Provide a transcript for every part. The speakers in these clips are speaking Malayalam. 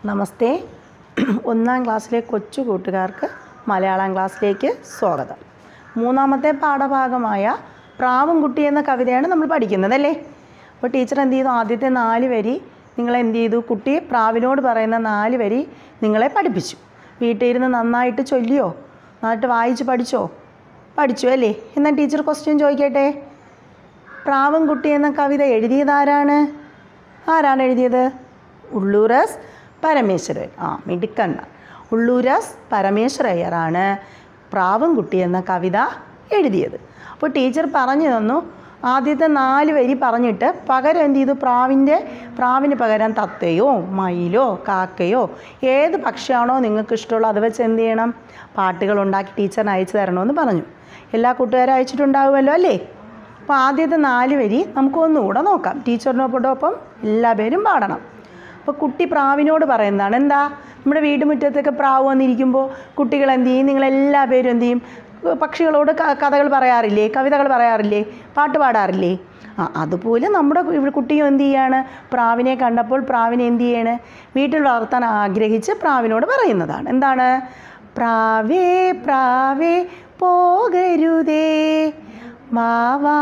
നമസ്തേ ഒന്നാം ക്ലാസ്സിലെ കൊച്ചു കൂട്ടുകാർക്ക് മലയാളം ക്ലാസ്സിലേക്ക് സ്വാഗതം മൂന്നാമത്തെ പാഠഭാഗമായ പ്രാവും കുട്ടി എന്ന കവിതയാണ് നമ്മൾ പഠിക്കുന്നത് അല്ലേ അപ്പോൾ ടീച്ചർ എന്ത് ചെയ്തു ആദ്യത്തെ നാല് വരി നിങ്ങൾ എന്ത് ചെയ്തു കുട്ടി പ്രാവിനോട് പറയുന്ന നാല് വരി നിങ്ങളെ പഠിപ്പിച്ചു വീട്ടിൽ ഇരുന്ന് നന്നായിട്ട് ചൊല്ലിയോ നന്നായിട്ട് വായിച്ച് പഠിച്ചോ പഠിച്ചു അല്ലേ എന്നാൽ ടീച്ചർ ക്വസ്റ്റ്യൻ ചോദിക്കട്ടെ പ്രാവും കുട്ടി എന്ന കവിത എഴുതിയതാരാണ് ആരാണ് എഴുതിയത് ഉള്ളൂരസ് പരമേശ്വരൻ ആ മിടുക്കണ്ണ ഉള്ളൂരസ് പരമേശ്വരയ്യറാണ് പ്രാവും കുട്ടി എന്ന കവിത എഴുതിയത് അപ്പോൾ ടീച്ചർ പറഞ്ഞു തന്നു ആദ്യത്തെ നാല് വരി പറഞ്ഞിട്ട് പകരം എന്ത് ചെയ്തു പ്രാവിൻ്റെ പ്രാവിന് പകരം തത്തയോ മയിലോ കാക്കയോ ഏത് പക്ഷിയാണോ നിങ്ങൾക്ക് ഇഷ്ടമുള്ളൂ അത് വെച്ച് എന്ത് ചെയ്യണം പാട്ടുകൾ ഉണ്ടാക്കി ടീച്ചറിന് അയച്ചു തരണമെന്ന് പറഞ്ഞു എല്ലാ കൂട്ടുകാരും അയച്ചിട്ടുണ്ടാവുമല്ലോ അല്ലേ അപ്പോൾ ആദ്യത്തെ നാല് വരി നമുക്കൊന്നുകൂടെ നോക്കാം ടീച്ചറിനോടൊപ്പം എല്ലാ പേരും പാടണം അപ്പോൾ കുട്ടി പ്രാവിനോട് പറയുന്നതാണ് എന്താ നമ്മുടെ വീട്ടുമുറ്റത്തൊക്കെ പ്രാവ് വന്നിരിക്കുമ്പോൾ കുട്ടികൾ എന്ത് ചെയ്യും നിങ്ങളെല്ലാ പേരും എന്ത് ചെയ്യും പക്ഷികളോട് ക- കഥകൾ പറയാറില്ലേ കവിതകൾ പറയാറില്ലേ പാട്ട് പാടാറില്ലേ ആ അതുപോലെ നമ്മുടെ ഇവിടെ കുട്ടിയും എന്ത് ചെയ്യാണ് പ്രാവിനെ കണ്ടപ്പോൾ പ്രാവിനെ എന്ത് ചെയ്യാണ് വീട്ടിൽ വളർത്താൻ ആഗ്രഹിച്ച് പ്രാവിനോട് പറയുന്നതാണ് എന്താണ് പ്രാവേ പ്രാവേ പോകരുതേ വാവാ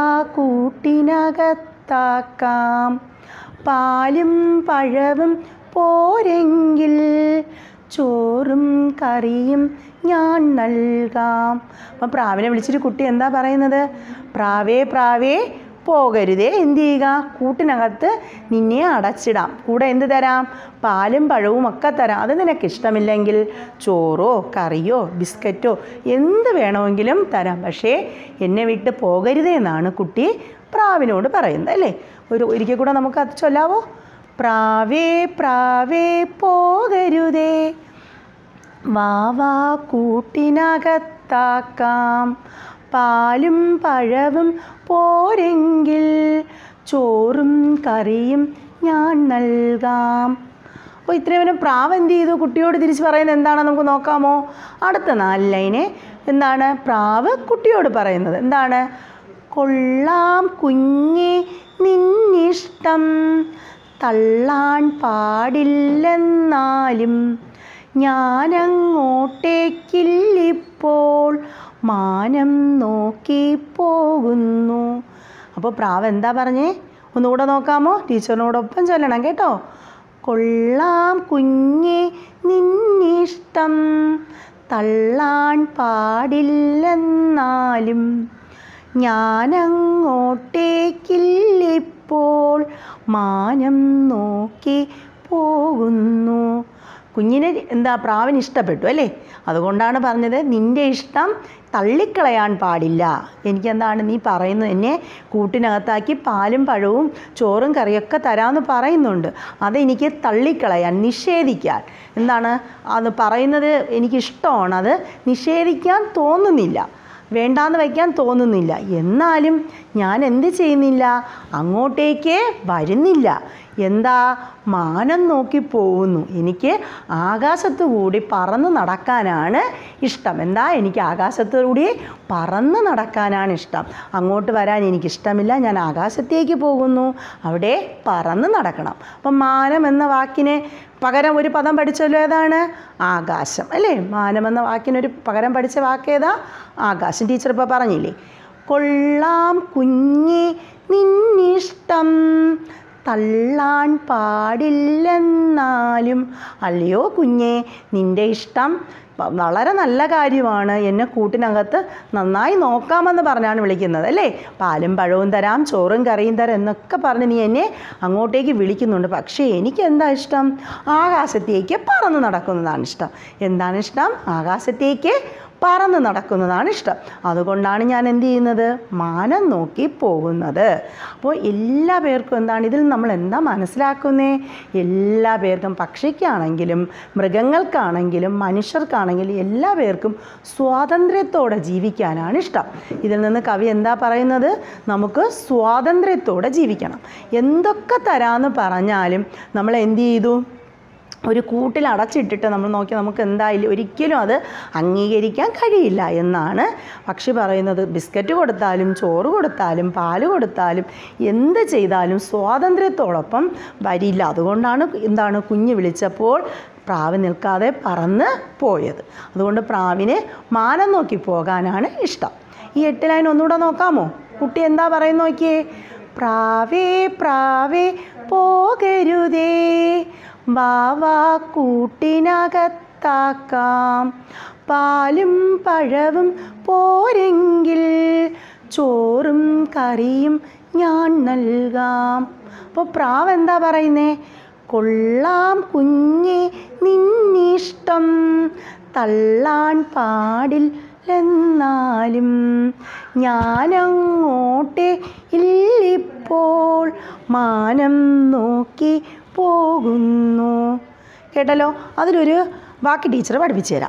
കൂട്ടിനകത്താക്കാം പാലും പഴവും പോരെങ്കിൽ ചോറും കറിയും ഞാൻ നൽകാം അപ്പം പ്രാവിനെ വിളിച്ചിട്ട് കുട്ടി എന്താ പറയുന്നത് പ്രാവേ പ്രാവേ പോകരുതേ എന്ത് ചെയ്യുക കൂട്ടിനകത്ത് നിന്നെ അടച്ചിടാം കൂടെ എന്ത് തരാം പാലും പഴവും ഒക്കെ തരാം അത് നിനക്ക് ഇഷ്ടമില്ലെങ്കിൽ ചോറോ കറിയോ ബിസ്ക്കറ്റോ എന്ത് വേണമെങ്കിലും തരാം പക്ഷേ എന്നെ വിട്ട് പോകരുതേ എന്നാണ് കുട്ടി പ്രാവിനോട് പറയുന്നത് അല്ലേ ഒരു ഒരിക്കൽ കൂടെ നമുക്ക് അത് ചൊല്ലാവോ പ്രാവേ പ്രാവേ പോകരുതേ വാവാ കൂട്ടിനകത്താക്കാം പാലും പഴവും പോരെങ്കിൽ ചോറും കറിയും ഞാൻ നൽകാം അപ്പോൾ ഇത്രയും വരെ പ്രാവ് എന്ത് ചെയ്തു കുട്ടിയോട് തിരിച്ച് പറയുന്നത് എന്താണെന്ന് നമുക്ക് നോക്കാമോ അടുത്ത നാല് ലൈനെ എന്താണ് പ്രാവ് കുട്ടിയോട് പറയുന്നത് എന്താണ് കൊള്ളാം കുഞ്ഞെ നിന്നിഷ്ടം തള്ളാൻ പാടില്ലെന്നാലും ഞാനങ്ങോട്ടേക്കില്ലിപ്പോൾ മാനം നോക്കി പോകുന്നു അപ്പോൾ പ്രാവ് എന്താ പറഞ്ഞേ ഒന്നുകൂടെ നോക്കാമോ ടീച്ചറിനോടൊപ്പം ചൊല്ലണം കേട്ടോ കൊള്ളാം കുഞ്ഞെ നിന്നിഷ്ടം തള്ളാൻ പാടില്ലെന്നാലും ഞാനങ്ങോട്ടേക്കില്ലിപ്പോൾ മാനം നോക്കി പോകുന്നു കുഞ്ഞിനെ എന്താ പ്രാവിന് ഇഷ്ടപ്പെട്ടു അല്ലേ അതുകൊണ്ടാണ് പറഞ്ഞത് നിൻ്റെ ഇഷ്ടം തള്ളിക്കളയാൻ പാടില്ല എനിക്കെന്താണ് നീ പറയുന്നത് എന്നെ കൂട്ടിനകത്താക്കി പാലും പഴവും ചോറും കറിയൊക്കെ തരാമെന്ന് പറയുന്നുണ്ട് അതെനിക്ക് തള്ളിക്കളയാൻ നിഷേധിക്കാൻ എന്താണ് അത് പറയുന്നത് എനിക്കിഷ്ടമാണ് അത് നിഷേധിക്കാൻ തോന്നുന്നില്ല വേണ്ടാന്ന് വയ്ക്കാൻ തോന്നുന്നില്ല എന്നാലും ഞാൻ എന്ത് ചെയ്യുന്നില്ല അങ്ങോട്ടേക്ക് വരുന്നില്ല എന്താ മാനം നോക്കി പോകുന്നു എനിക്ക് ആകാശത്തു കൂടി പറന്ന് നടക്കാനാണ് ഇഷ്ടം എന്താ എനിക്ക് ആകാശത്തു കൂടി പറന്ന് നടക്കാനാണ് ഇഷ്ടം അങ്ങോട്ട് വരാൻ എനിക്കിഷ്ടമില്ല ഞാൻ ആകാശത്തേക്ക് പോകുന്നു അവിടെ പറന്ന് നടക്കണം അപ്പം മാനം എന്ന വാക്കിനെ പകരം ഒരു പദം പഠിച്ചല്ലോ ഏതാണ് ആകാശം അല്ലേ മാനം എന്ന വാക്കിനൊരു പകരം പഠിച്ച വാക്കേതാ ആകാശം ടീച്ചർ ഇപ്പോൾ പറഞ്ഞില്ലേ കൊള്ളാം കുഞ്ഞെ നിന്നിഷ്ടം തള്ളാൻ പാടില്ലെന്നാലും അല്ലയോ കുഞ്ഞെ നിൻ്റെ ഇഷ്ടം വ- വളരെ നല്ല കാര്യമാണ് എന്നെ കൂട്ടിനകത്ത് നന്നായി നോക്കാമെന്ന് പറഞ്ഞാണ് വിളിക്കുന്നത് അല്ലേ പാലും പഴവും തരാം ചോറും കറിയും തരാം എന്നൊക്കെ പറഞ്ഞ് നീ എന്നെ അങ്ങോട്ടേക്ക് വിളിക്കുന്നുണ്ട് പക്ഷേ എനിക്ക് എന്താ ഇഷ്ടം ആകാശത്തേക്ക് പറന്ന് നടക്കുന്നതാണ് ഇഷ്ടം എന്താണ് ഇഷ്ടം ആകാശത്തേക്ക് പറന്ന് നടക്കുന്നതാണ് ഇഷ്ടം അതുകൊണ്ടാണ് ഞാൻ എന്ത് ചെയ്യുന്നത് മാനം നോക്കി പോകുന്നത് അപ്പോൾ എല്ലാ പേർക്കും എന്താണ് ഇതിൽ നമ്മൾ എന്താ മനസ്സിലാക്കുന്നേ എല്ലാ പേർക്കും പക്ഷിക്കാണെങ്കിലും മൃഗങ്ങൾക്കാണെങ്കിലും മനുഷ്യർക്കാണെങ്കിലും എല്ലാ പേർക്കും സ്വാതന്ത്ര്യത്തോടെ ജീവിക്കാനാണ് ഇഷ്ടം ഇതിൽ നിന്ന് കവി എന്താ പറയുന്നത് നമുക്ക് സ്വാതന്ത്ര്യത്തോടെ ജീവിക്കണം എന്തൊക്കെ തരാമെന്ന് പറഞ്ഞാലും നമ്മൾ എന്ത് ചെയ്തു ഒരു കൂട്ടിൽ അടച്ചിട്ടിട്ട് നമ്മൾ നോക്കി നമുക്ക് എന്തായാലും ഒരിക്കലും അത് അംഗീകരിക്കാൻ കഴിയില്ല എന്നാണ് പക്ഷി പറയുന്നത് ബിസ്ക്കറ്റ് കൊടുത്താലും ചോറ് കൊടുത്താലും പാല് കൊടുത്താലും എന്ത് ചെയ്താലും സ്വാതന്ത്ര്യത്തോടൊപ്പം വരില്ല അതുകൊണ്ടാണ് എന്താണ് കുഞ്ഞ് വിളിച്ചപ്പോൾ പ്രാവ് നിൽക്കാതെ പറന്ന് പോയത് അതുകൊണ്ട് പ്രാവിന് മാനം നോക്കി പോകാനാണ് ഇഷ്ടം ഈ എട്ട് ലൈൻ ഒന്നുകൂടെ നോക്കാമോ കുട്ടി എന്താ പറയുന്ന നോക്കിയേ പ്രാവേ പ്രാവേ പോകരുതേ വാവാ കൂട്ടിനകത്താക്കാം പാലും പഴവും പോരെങ്കിൽ ചോറും കറിയും ഞാൻ നൽകാം അപ്പോൾ പ്രാവ് എന്താ പറയുന്നേ കൊള്ളാം കുഞ്ഞെ നിന്നിഷ്ടം തള്ളാൻ പാടില്ലെന്നാലും ഞാനങ്ങോട്ടേ ഇല്ലിപ്പോൾ മാനം നോക്കി പോകുന്നു കേട്ടല്ലോ അതിലൊരു ബാക്കി ടീച്ചർ പഠിപ്പിച്ചു തരാം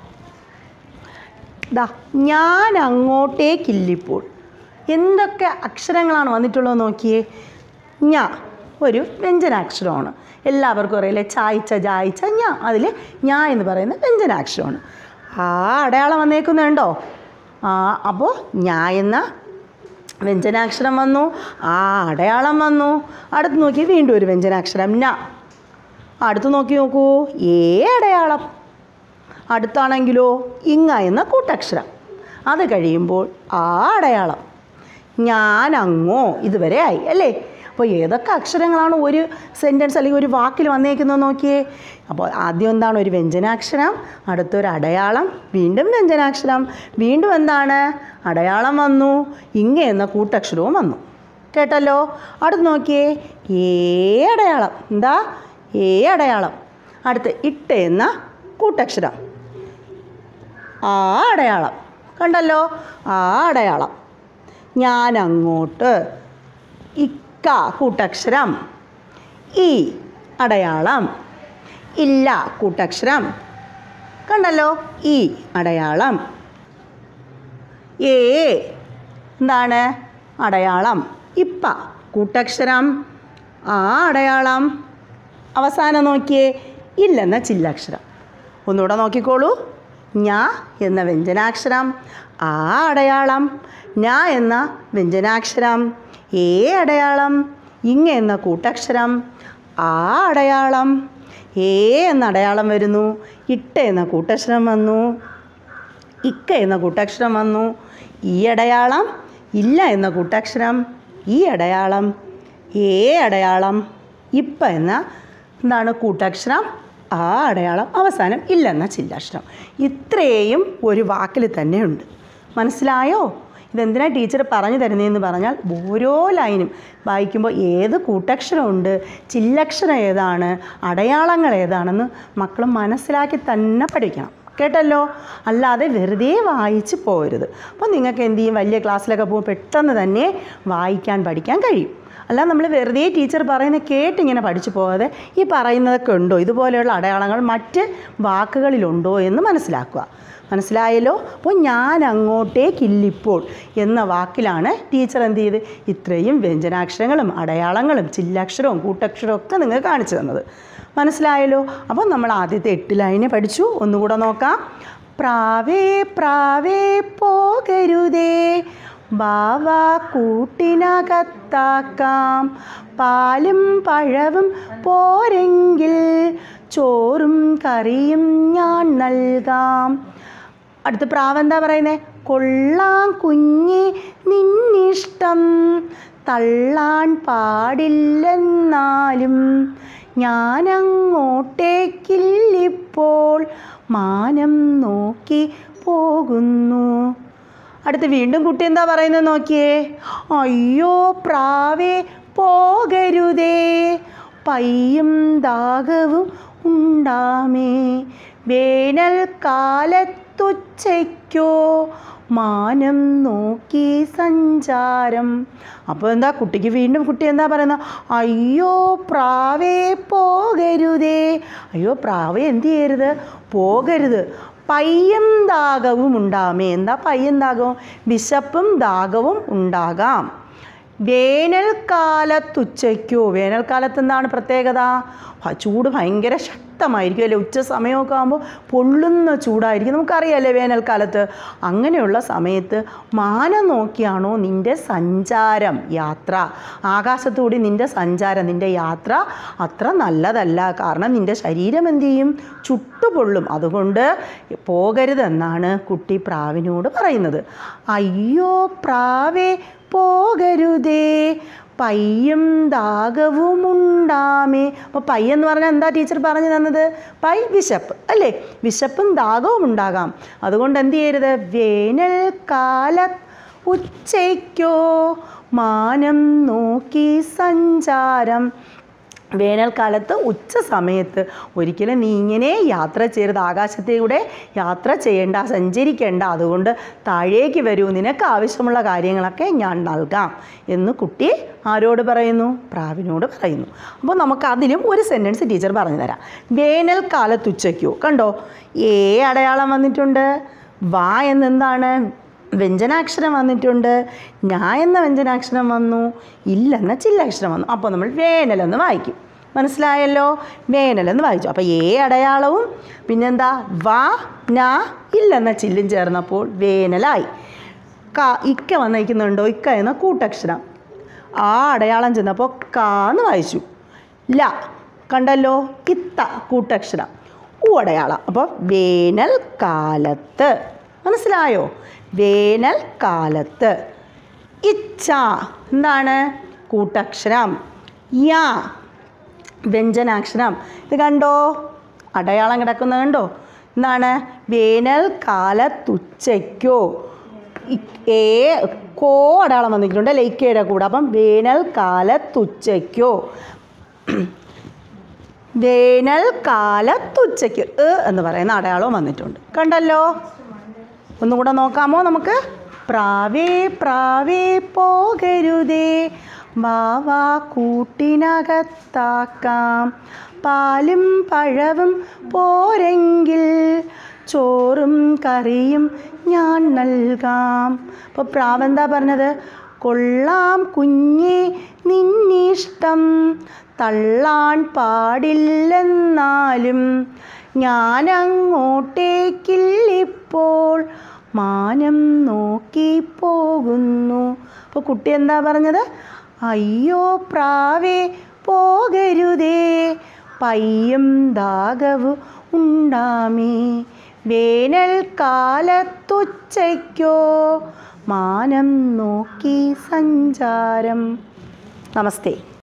ദാ ഞാൻ അങ്ങോട്ടേക്കില്ലിപ്പോൾ എന്തൊക്കെ അക്ഷരങ്ങളാണ് വന്നിട്ടുള്ളത് നോക്കിയേ ഞാ ഒരു വ്യഞ്ജനാക്ഷരമാണ് എല്ലാവർക്കും അറിയില്ലേ ചായ്ച്ച ജായിച്ച ഞാ അതിൽ ഞാ എന്ന് പറയുന്ന വ്യഞ്ജനാക്ഷരമാണ് ആ അടയാളം വന്നേക്കുന്നുണ്ടോ ആ അപ്പോൾ ഞാ എന്ന വ്യഞ്ജനാക്ഷരം വന്നു ആ അടയാളം വന്നു അടുത്ത് നോക്കി വീണ്ടും ഒരു വ്യഞ്ജനാക്ഷരം ന അടുത്ത് നോക്കി നോക്കൂ ഏ അടയാളം അടുത്താണെങ്കിലോ ഇങ്ങ എന്ന കൂട്ടക്ഷരം അത് കഴിയുമ്പോൾ ആ അടയാളം ഞാൻ അങ്ങോ ഇതുവരെ ആയി അല്ലേ അപ്പോൾ ഏതൊക്കെ അക്ഷരങ്ങളാണ് ഒരു സെൻറ്റൻസ് അല്ലെങ്കിൽ ഒരു വാക്കിൽ വന്നേക്കുന്നത് നോക്കിയേ അപ്പോൾ ആദ്യം എന്താണ് ഒരു വ്യഞ്ജനാക്ഷരം അടുത്തൊരു അടയാളം വീണ്ടും വ്യഞ്ജനാക്ഷരം വീണ്ടും എന്താണ് അടയാളം വന്നു ഇങ്ങ എന്ന കൂട്ടക്ഷരവും വന്നു കേട്ടല്ലോ അടുത്ത് നോക്കിയേ ഏ അടയാളം എന്താ ഏ അടയാളം അടുത്ത് ഇട്ട് എന്ന കൂട്ടക്ഷരം ആ അടയാളം കണ്ടല്ലോ ആ അടയാളം ഞാൻ അങ്ങോട്ട് ഇക്ക കൂട്ടക്ഷരം ഈ അടയാളം ഇല്ല കൂട്ടക്ഷരം കണ്ടല്ലോ ഈ അടയാളം ഏ എന്താണ് അടയാളം ഇപ്പ കൂട്ടക്ഷരം ആ അടയാളം അവസാനം നോക്കിയേ ഇല്ലെന്ന ചില്ലക്ഷരം ഒന്നുകൂടെ നോക്കിക്കോളൂ ഞാ എന്ന വ്യഞ്ജനാക്ഷരം ആ അടയാളം ഞാ എന്ന വ്യഞ്ജനാക്ഷരം ഏ അടയാളം ഇങ്ങ എന്ന കൂട്ടക്ഷരം ആ അടയാളം ഏ എന്ന അടയാളം വരുന്നു ഇട്ട എന്ന കൂട്ടക്ഷരം വന്നു ഇക്ക എന്ന കൂട്ടക്ഷരം വന്നു ഈ അടയാളം ഇല്ല എന്ന കൂട്ടക്ഷരം ഈ അടയാളം ഏ അടയാളം ഇപ്പ എന്ന എന്താണ് കൂട്ടക്ഷരം ആ അടയാളം അവസാനം ഇല്ലെന്ന ചില്ലാക്ഷരം ഇത്രയും ഒരു വാക്കിൽ തന്നെയുണ്ട് മനസ്സിലായോ ഇതെന്തിനാ ടീച്ചർ പറഞ്ഞു തരുന്നതെന്ന് പറഞ്ഞാൽ ഓരോ ലൈനും വായിക്കുമ്പോൾ ഏത് കൂട്ടക്ഷരമുണ്ട് ചില്ലക്ഷരം ഏതാണ് അടയാളങ്ങൾ ഏതാണെന്ന് മക്കൾ മനസ്സിലാക്കി തന്നെ പഠിക്കണം കേട്ടല്ലോ അല്ലാതെ വെറുതെ വായിച്ച് പോരുത് അപ്പോൾ നിങ്ങൾക്ക് എന്ത് ചെയ്യും വലിയ ക്ലാസ്സിലൊക്കെ പോകുമ്പോൾ പെട്ടെന്ന് തന്നെ വായിക്കാൻ പഠിക്കാൻ കഴിയും അല്ല നമ്മൾ വെറുതെ ടീച്ചർ പറയുന്നത് കേട്ടിങ്ങനെ പഠിച്ചു പോകാതെ ഈ പറയുന്നതൊക്കെ ഉണ്ടോ ഇതുപോലെയുള്ള അടയാളങ്ങൾ മറ്റ് വാക്കുകളിലുണ്ടോ എന്ന് മനസ്സിലാക്കുക മനസ്സിലായല്ലോ അപ്പോൾ ഞാൻ അങ്ങോട്ടേക്കില്ലിപ്പോൾ എന്ന വാക്കിലാണ് ടീച്ചർ എന്ത് ചെയ്ത് ഇത്രയും വ്യഞ്ജനാക്ഷരങ്ങളും അടയാളങ്ങളും ചില്ലക്ഷരവും കൂട്ടക്ഷരവും ഒക്കെ നിങ്ങൾക്ക് കാണിച്ചു തന്നത് മനസ്സിലായല്ലോ അപ്പോൾ നമ്മൾ ആദ്യത്തെ എട്ട് ലൈന് പഠിച്ചു ഒന്നുകൂടെ നോക്കാം പ്രാവേ പ്രാവേ പോകരുതേ ബാവ കൂട്ടിനകത്താക്കാം പാലും പഴവും പോരെങ്കിൽ ചോറും കറിയും ഞാൻ നൽകാം അടുത്ത പ്രാവ് എന്താ പറയുന്നത് കൊള്ളാം കുഞ്ഞെ നിന്നിഷ്ടം തള്ളാൻ പാടില്ലെന്നാലും ഞാനങ്ങോട്ടേക്കില്ലിപ്പോൾ മാനം നോക്കി പോകുന്നു അടുത്ത് വീണ്ടും കുട്ടി എന്താ പറയുന്നത് നോക്കിയേ അയ്യോ പ്രാവേ പോകരുതേ പയ്യും ദാഹവും ഉണ്ടാമേ വേനൽക്കാലത്തുച്ചയ്ക്കോ മാനം നോക്കി സഞ്ചാരം അപ്പോൾ എന്താ കുട്ടിക്ക് വീണ്ടും കുട്ടി എന്താ പറയുന്നത് അയ്യോ പ്രാവേ പോകരുതേ അയ്യോ പ്രാവേ എന്ത് ചെയ്യരുത് പോകരുത് പയ്യും ദാഹവും ഉണ്ടാമേ എന്താ പയ്യും ദാഹവും വിശപ്പും ദാഹവും ഉണ്ടാകാം വേനൽക്കാലത്തുച്ചയ്ക്കോ വേനൽക്കാലത്ത് എന്താണ് പ്രത്യേകത ഭ- ചൂട് ഭയങ്കര ശക്തമായിരിക്കും അല്ലേ ഉച്ച സമയമൊക്കെ ആകുമ്പോൾ പൊള്ളുന്ന ചൂടായിരിക്കും നമുക്കറിയാമല്ലേ വേനൽക്കാലത്ത് അങ്ങനെയുള്ള സമയത്ത് മാനം നോക്കിയാണോ നിൻ്റെ സഞ്ചാരം യാത്ര ആകാശത്തുകൂടി നിൻ്റെ സഞ്ചാരം നിൻ്റെ യാത്ര അത്ര നല്ലതല്ല കാരണം നിൻ്റെ ശരീരം എന്ത് ചെയ്യും ചുട്ടുപൊള്ളും അതുകൊണ്ട് പോകരുതെന്നാണ് കുട്ടി പ്രാവിനോട് പറയുന്നത് അയ്യോ പ്രാവേ പോകരുതേ പയ്യും ദാഹവും ഉണ്ടാമേ അപ്പോൾ പൈ എന്ന് പറഞ്ഞാൽ എന്താ ടീച്ചർ പറഞ്ഞു തന്നത് പൈ വിശപ്പ് അല്ലേ വിശപ്പും ദാഹവും ഉണ്ടാകാം അതുകൊണ്ട് എന്ത് ചെയ്യരുത് വേനൽക്കാല ഉച്ചയ്ക്കോ മാനം നോക്കി സഞ്ചാരം വേനൽക്കാലത്ത് ഉച്ച സമയത്ത് ഒരിക്കലും നീ ഇങ്ങനെ യാത്ര ചെയ്യരുത് ആകാശത്തിലൂടെ യാത്ര ചെയ്യേണ്ട സഞ്ചരിക്കേണ്ട അതുകൊണ്ട് താഴേക്ക് വരൂ നിനക്ക് ആവശ്യമുള്ള കാര്യങ്ങളൊക്കെ ഞാൻ നൽകാം എന്ന് കുട്ടി ആരോട് പറയുന്നു പ്രാവിനോട് പറയുന്നു അപ്പോൾ നമുക്ക് അതിലും ഒരു സെൻറ്റൻസ് ടീച്ചർ പറഞ്ഞു തരാം വേനൽക്കാലത്ത് ഉച്ചയ്ക്കോ കണ്ടോ ഏ അടയാളം വന്നിട്ടുണ്ട് വാ എന്നെന്താണ് വ്യഞ്ജനാക്ഷരം വന്നിട്ടുണ്ട് ഞാ എന്ന വ്യഞ്ജനാക്ഷരം വന്നു ഇല്ലെന്ന ചില്ലക്ഷരം വന്നു അപ്പോൾ നമ്മൾ വേനലെന്ന് വായിക്കും മനസ്സിലായല്ലോ വേനലെന്ന് വായിച്ചു അപ്പോൾ ഏ അടയാളവും പിന്നെന്താ വാ നാ ഇല്ലെന്ന ചില്ലും ചേർന്നപ്പോൾ വേനലായി ക ഇക്ക വന്നിരിക്കുന്നുണ്ടോ ഇക്ക എന്ന കൂട്ടക്ഷരം ആ അടയാളം ചെന്നപ്പോൾ കാന്ന് വായിച്ചു ല കണ്ടല്ലോ ഇത്ത കൂട്ടക്ഷരം ഉ അടയാളം അപ്പോൾ വേനൽക്കാലത്ത് മനസ്സിലായോ വേനൽക്കാലത്ത് ഇച്ഛ എന്താണ് കൂട്ടക്ഷരം യാ വ്യഞ്ജനാക്ഷരം ഇത് കണ്ടോ അടയാളം കിടക്കുന്നത് കണ്ടോ എന്താണ് വേനൽക്കാലത്തുച്ചയ്ക്കോ ഇ- ഏ കോ അടയാളം വന്നിട്ടുണ്ട് അല്ലേ ഇക്കയുടെ കൂടെ അപ്പം വേനൽക്കാലത്തുച്ചയ്ക്കോ വേനൽക്കാലത്തുച്ചയ്ക്ക് എ എന്ന് പറയുന്ന അടയാളവും വന്നിട്ടുണ്ട് കണ്ടല്ലോ ഒന്നുകൂടെ നോക്കാമോ നമുക്ക് പ്രാവേ പ്രാവേ പോകരുതേ വാവാ കൂട്ടിനകത്താക്കാം പാലും പഴവും പോരെങ്കിൽ ചോറും കറിയും ഞാൻ നൽകാം അപ്പോൾ പ്രാവ് എന്താ പറഞ്ഞത് കൊള്ളാം കുഞ്ഞേ നിന്നിഷ്ടം തള്ളാൻ പാടില്ലെന്നാലും ഞാനങ്ങോട്ടേക്കില്ലിപ്പോൾ മാനം നോക്കി പോകുന്നു അപ്പോൾ കുട്ടി എന്താ പറഞ്ഞത് അയ്യോ പ്രാവേ പോകരുതേ പയ്യും ദാഹവും ഉണ്ടാമേ വേനൽക്കാലത്തുച്ചയ്ക്കോ മാനം നോക്കി സഞ്ചാരം നമസ്തേ